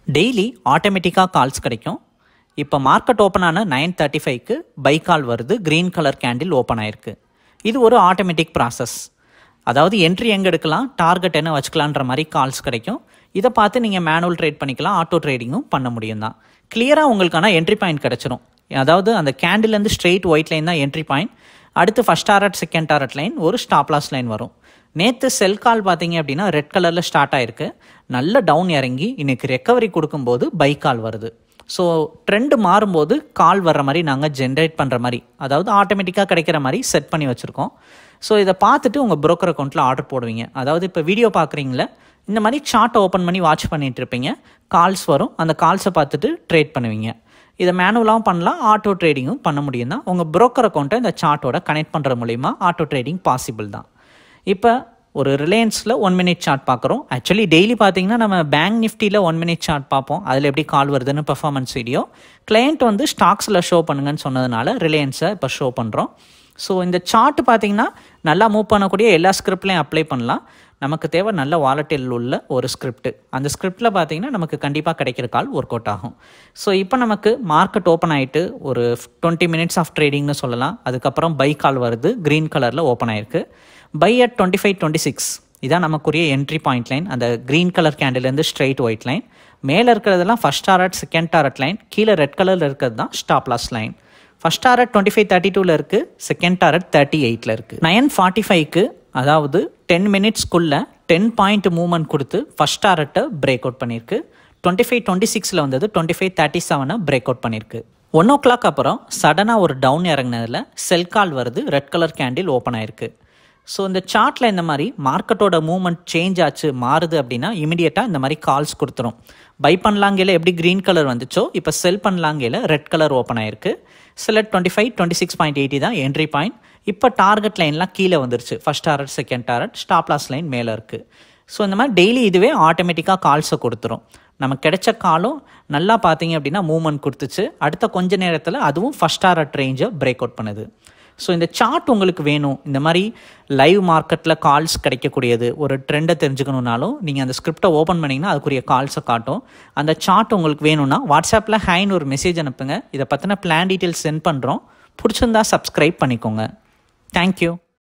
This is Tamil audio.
டெய்லி ஆட்டோமேட்டிக்காக கால்ஸ் கிடைக்கும் இப்போ மார்க்கெட் ஓப்பன் ஆன நைன் தேர்ட்டி ஃபைவ்க்கு பை கால் வருது க்ரீன் கலர் கேண்டில் ஓப்பன் ஆயிருக்கு இது ஒரு ஆட்டோமேட்டிக் ப்ராசஸ் அதாவது என்ட்ரி எங்கே எடுக்கலாம் டார்கெட் என்ன வச்சுக்கலான்ற மாதிரி கால்ஸ் கிடைக்கும் இதை பார்த்து நீங்கள் மேனுவல் ட்ரேட் பண்ணிக்கலாம் ஆட்டோ ட்ரேடிங்கும் பண்ண முடியும் தான் கிளியராக உங்களுக்கான என்ட்ரி பாயிண்ட் கிடச்சிரும் அதாவது அந்த கேண்டில்லேருந்து ஸ்ட்ரெயிட் ஒயிட் லைன் தான் என்ட்ரி பாயிண்ட் அடுத்து first target second target line ஒரு ஸ்டாப் லாஸ் லைன் வரும் நேற்று செல் கால் பார்த்தீங்க அப்படின்னா ரெட் கலரில் ஸ்டார்ட் ஆயிருக்கு நல்ல டவுன் இறங்கி இன்னைக்கு ரெக்கவரி கொடுக்கும்போது பை கால் வருது ஸோ ட்ரெண்டு மாறும்போது கால் வர்ற மாதிரி நாங்கள் ஜென்ரேட் பண்ணுற மாதிரி அதாவது ஆட்டோமேட்டிக்காக கிடைக்கிற மாதிரி செட் பண்ணி வச்சுருக்கோம் ஸோ இதை பார்த்துட்டு உங்கள் broker அக்கௌண்ட்டில் ஆர்டர் போடுவீங்க அதாவது இப்போ வீடியோ பார்க்குறீங்களே இந்த மாதிரி சார்ட்டை ஓப்பன் பண்ணி வாட்ச் பண்ணிட்டு இருப்பீங்க கால்ஸ் வரும் அந்த கால்ஸை பார்த்துட்டு ட்ரேட் பண்ணுவீங்க இதை மேனுவலாகவும் பண்ணலாம் ஆட்டோ ட்ரேடிங்கும் பண்ண முடியும் தான் உங்கள் broker அக்கௌண்ட்டை இந்த சார்ட்டோட கனெக்ட் பண்ணுற மூலிமா ஆட்டோ ட்ரேடிங் பாசிபிள் தான் இப்போ ஒரு ரிலையன்ஸில் ஒன் மினிட் சார்ட் பார்க்குறோம் ஆக்சுவலி டெய்லி பார்த்தீங்கன்னா நம்ம பேங்க் நிஃப்டியில் ஒன் மினிட் சார்ட் பார்ப்போம் அதில் எப்படி கால் வருதுன்னு பெர்ஃபார்மன்ஸ் வீடியோ கிளையண்ட் வந்து ஸ்டாக்ஸில் ஷோ பண்ணுங்கன்னு சொன்னதுனால ரிலையன்ஸை இப்போ ஷோ பண்ணுறோம் ஸோ இந்த சார்ட் பார்த்தீங்கன்னா நல்லா மூவ் பண்ணக்கூடிய எல்லா ஸ்கிரிப்ட்லையும் அப்ளை பண்ணலாம் நமக்கு தேவை நல்ல வாலட்டில் உள்ள ஒரு ஸ்கிரிப்ட் அந்த ஸ்கிரிப்டில் பார்த்தீங்கன்னா நமக்கு கண்டிப்பாக கிடைக்கிற கால் ஒர்க் அவுட் ஆகும் ஸோ இப்போ நமக்கு மார்க்கெட் ஓப்பன் ஆகிட்டு ஒரு டுவெண்ட்டி மினிட்ஸ் ஆஃப் ட்ரேடிங்னு சொல்லலாம் அதுக்கப்புறம் பை கால் வருது க்ரீன் கலரில் ஓப்பன் ஆயிருக்கு buy at twenty five twenty six இதான் நமக்குரிய என்ட்ரி பாயிண்ட் லைன் அந்த க்ரீன் கலர் கேண்டிலேருந்து ஸ்ட்ரைட் ஒயிட் லைன் மேலே இருக்கிறதெல்லாம் first target second target line கீழே ரெட் கலரில் இருக்கிறது தான் stop loss line first target twenty five thirty டூவில் இருக்குது செகண்ட் டாரட் தேர்ட்டி எயிட்டில் இருக்குது நைன் ஃபார்ட்டி ஃபைவ்க்கு அதாவது டென் மினிட்ஸ்க்குள்ளே டென் பாயிண்ட் மூவ்மெண்ட் கொடுத்து ஃபஸ்ட் டாரட்டை பிரேக் அவுட் பண்ணியிருக்கு டுவெண்ட்டி ஃபைவ் டுவெண்ட்டி சிக்ஸில் வந்தது டுவெண்ட்டி ஃபைவ் தேர்ட்டி செவனை பிரேக் அவுட் பண்ணியிருக்கு ஒன் ஓ கிளாக் அப்புறம் சடனாக ஒரு டவுன் இறங்கினதில் செல் கால் வருது ரெட் கலர் கேண்டில் ஓப்பன் ஆயிருக்கு ஸோ இந்த சார்ட்டில் இந்த மாதிரி மார்க்கெட்டோட மூவ்மெண்ட் சேஞ்ச் ஆச்சு மாறுது அப்படின்னா இமிடியேட்டாக இந்த மாதிரி கால்ஸ் கொடுத்துரும் பை பண்ணலாங்கையில் எப்படி க்ரீன் கலர் வந்துச்சோ இப்போ செல் பண்ணலாங்கையில் ரெட் கலர் ஓப்பன் ஆயிருக்கு சிலட் twenty five twenty six point eighty தான் என்ட்ரி பாயிண்ட் இப்போ டார்கெட் லைன்லாம் கீழே வந்துருச்சு first target second target stop loss line மேலே இருக்குது ஸோ இந்த மாதிரி டெய்லி இதுவே ஆட்டோமேட்டிக்காக கால்ஸை கொடுத்துரும் நமக்கு கிடைச்ச காலும் நல்லா பார்த்தீங்க அப்படின்னா மூவ்மெண்ட் கொடுத்துச்சு அடுத்த கொஞ்ச நேரத்தில் அதுவும் ஃபஸ்ட் டாரட் ரேஞ்சை பிரேக் அவுட் பண்ணுது ஸோ இந்த சார்ட் உங்களுக்கு வேணும் இந்த மாதிரி லைவ் மார்க்கெட்டில் கால்ஸ் கிடைக்கக்கூடியது ஒரு ட்ரெண்டை தெரிஞ்சுக்கணுன்னாலும் நீங்கள் அந்த ஸ்கிரிப்டை ஓப்பன் பண்ணிங்கன்னா அதுக்குரிய கால்ஸை காட்டும் அந்த சார்ட் உங்களுக்கு வேணும்னா வாட்ஸ்அப்பில் ஹைன்னு ஒரு மெசேஜ் அனுப்புங்க இதை பற்றின பிளான் டீட்டெயில்ஸ் சென்ட் பண்ணுறோம் பிடிச்சிருந்தா சப்ஸ்கிரைப் பண்ணிக்கோங்க தேங்க்யூ